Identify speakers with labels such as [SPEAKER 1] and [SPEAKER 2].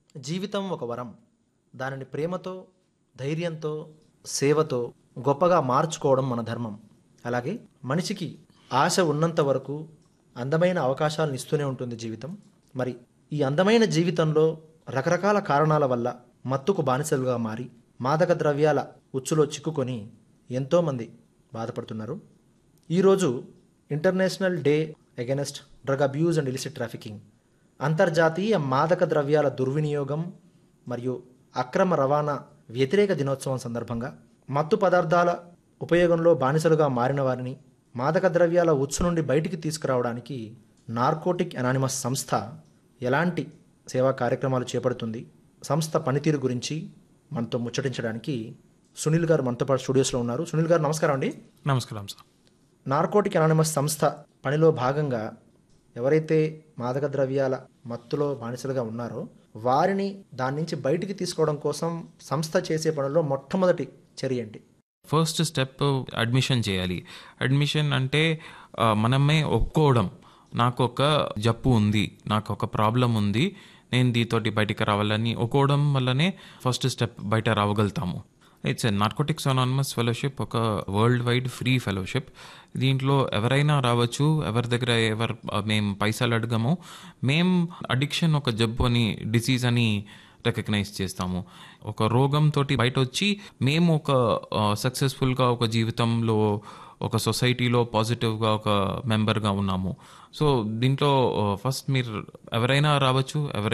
[SPEAKER 1] జీవితం ఒక వరం దానిని ప్రేమతో ధైర్యంతో సేవతో గొప్పగా మార్చుకోవడం మన ధర్మం అలాగే మనిషికి ఆశ ఉన్నంత వరకు అందమైన అవకాశాలను ఇస్తూనే ఉంటుంది జీవితం మరి ఈ అందమైన జీవితంలో రకరకాల కారణాల వల్ల మత్తుకు బానిసలుగా మారి మాదక ద్రవ్యాల ఉచ్చులో చిక్కుకొని ఎంతోమంది బాధపడుతున్నారు ఈరోజు International Day against drug abuse and illicit trafficking అంతర్జాతీయ మాదక ద్రవ్యాల దుర్వినియోగం మరియు అక్రమ రవాణా వ్యతిరేక దినోత్సవం సందర్భంగా మత్తు పదార్థాల ఉపయోగంలో బానిసలుగా మారిన వారిని మాదక ద్రవ్యాల ఉచ్చు నుండి బయటికి తీసుకురావడానికి నార్కోటిక్ అనానిమస్ సంస్థ ఎలాంటి సేవా కార్యక్రమాలు చేపడుతుంది సంస్థ పనితీరు గురించి మనతో ముచ్చటించడానికి సునీల్ గారు మనతో పాటు స్టూడియోస్లో ఉన్నారు సునీల్ గారు నమస్కారం అండి
[SPEAKER 2] నమస్కారం సార్
[SPEAKER 1] నార్కోటిక్ అనానిమస్ సంస్థ పనిలో భాగంగా ఎవరైతే మాదక ద్రవ్యాల మత్తులో బానిసలుగా ఉన్నారో వారిని దాని నుంచి బయటికి తీసుకోవడం కోసం సంస్థ చేసే పనిలో మొట్టమొదటి చర్య ఏంటి
[SPEAKER 2] ఫస్ట్ స్టెప్ అడ్మిషన్ చేయాలి అడ్మిషన్ అంటే ఆ, మనమే ఒప్పుకోవడం నాకు ఒక జబ్బు ఉంది నాకు ఒక ప్రాబ్లం ఉంది నేను దీతోటి బయటికి రావాలని ఒప్పుకోవడం వల్లనే ఫస్ట్ స్టెప్ బయట రావగలుగుతాము it's a Narcotics Anonymous fellowship ఒక వరల్డ్ వైడ్ ఫ్రీ ఫెలోషిప్ దీంట్లో ఎవరైనా రావచ్చు ఎవరి దగ్గర ఎవరు మేము పైసలు అడగము మేం అడిక్షన్ ఒక జబ్బు అని డిసీజ్ అని రికగ్నైజ్ చేస్తాము ఒక రోగంతో బయట వచ్చి మేము ఒక సక్సెస్ఫుల్గా ఒక జీవితంలో ఒక సొసైటీలో పాజిటివ్గా ఒక మెంబర్గా ఉన్నాము సో దీంట్లో ఫస్ట్ మీరు ఎవరైనా రావచ్చు ఎవరైనా